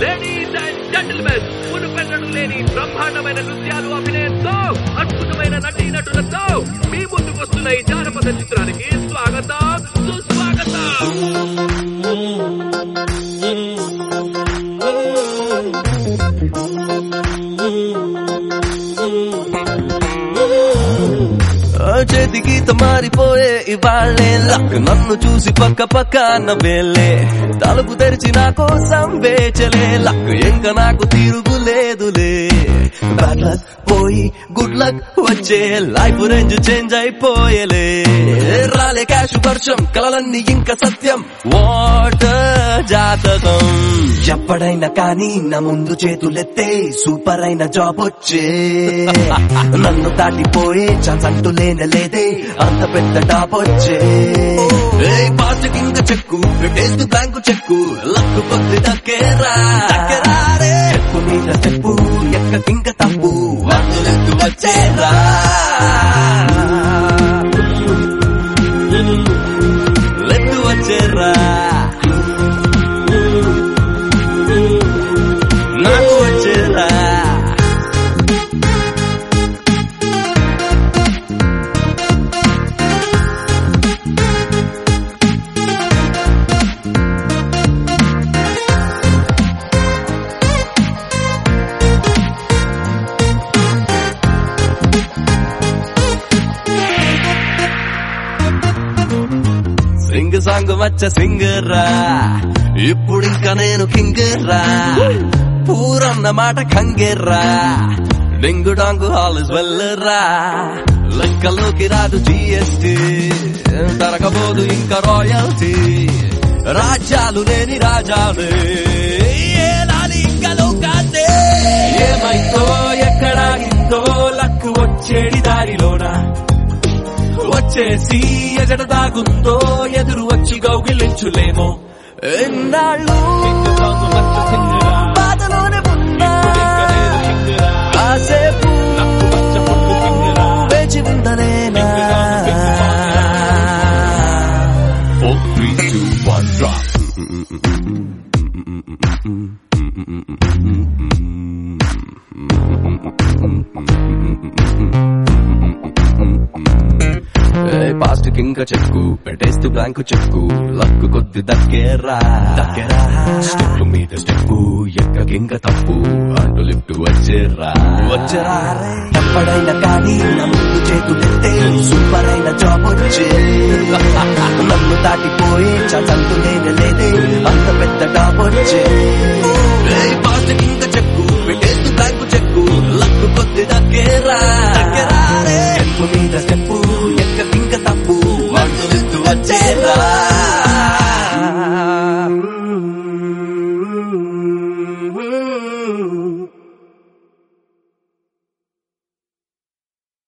ladies and gentlemen మునుపెన్నడు లేని బ్రహ్మాండమైన నృత్యాలు అభినయంతో అద్భుతమైన నటీ నటులతో మీ ముందుకు వస్తున్న ఈ జానపద చిత్రానికి స్వాగతం సుస్వాగతం ఆ చేతి గీత మారిపోయే ఇవాళ్ళే లక్ నన్ను చూసి పక్క పక్క నవ్వేలే తలుపు తెరిచి నా కోసం వేచలే లక్ ఇంకా నాకు తిరుగులేదులే బ్యాడ్ లక్ పోయి గుడ్ లక్ వచ్చే లైఫ్ రేంజ్ చేంజ్ అయిపోయేలే రాలే క్యాష్ వర్షం కలలన్నీ ఇంకా సత్యం వాటర్ జాతకం ఎప్పుడైనా కానీ నా ముందు చేతులెత్తే సూపర్ అయిన జాబ్ వచ్చే నన్ను దాటిపోయే ఛాన్స్ అంటూ లేనే లేదే అంత పెద్ద టాప్ వచ్చే పాస్ట్ కింద cheque taste bank cheque luck కొద్ది దక్కేరా చెక్కు మీద చెప్పు ఎక్క కింక తప్పు అందులెత్తు వచ్చేరా లెత్తు వచ్చేరా నాకు వచ్చేరా సింగ్ సాంగ్ వచ్చ సింగరా ఇప్పుడు ఇంకా నేను కింగరా పూరన్న మాట కంగెర్రా డింగు డాంగు హాల్ ఇస్ వెల్లరా లెక్కలోకి రాదు జిఎస్టి తరగబోదు ఇంకా రాయల్టీ రాజ్యాలు లేని రాజాలే ఏలాలి ఇంకా లోకాలే ఏమైందో ఎక్కడాగిందో లక్కు వచ్చేడి దారిలోన వచ్చేసి ఎజడ దాగుందో ఎదురు వచ్చి గౌగిలించులేమో ఎన్నాళ్ళు బాధలోనే ఉన్నా కాసేపు వేచి ఉండలేనా పాస్ట్ కింక చెక్కు పెట్టేస్తూ బ్లాంకు చెక్కు లక్కు కొద్ది దక్కేరా దక్కేరా స్టెప్ మీద స్టెప్ ఎక్క కింక తప్పు అంటూ లిఫ్ట్ వచ్చేరా వచ్చేరా ఎప్పుడైనా కానీ నా ముందు చేతులెత్తే సూపర్ అయిన జాబ్ వచ్చే నన్ను దాటిపోయే చంతు లేనే లేదే అంత పెద్ద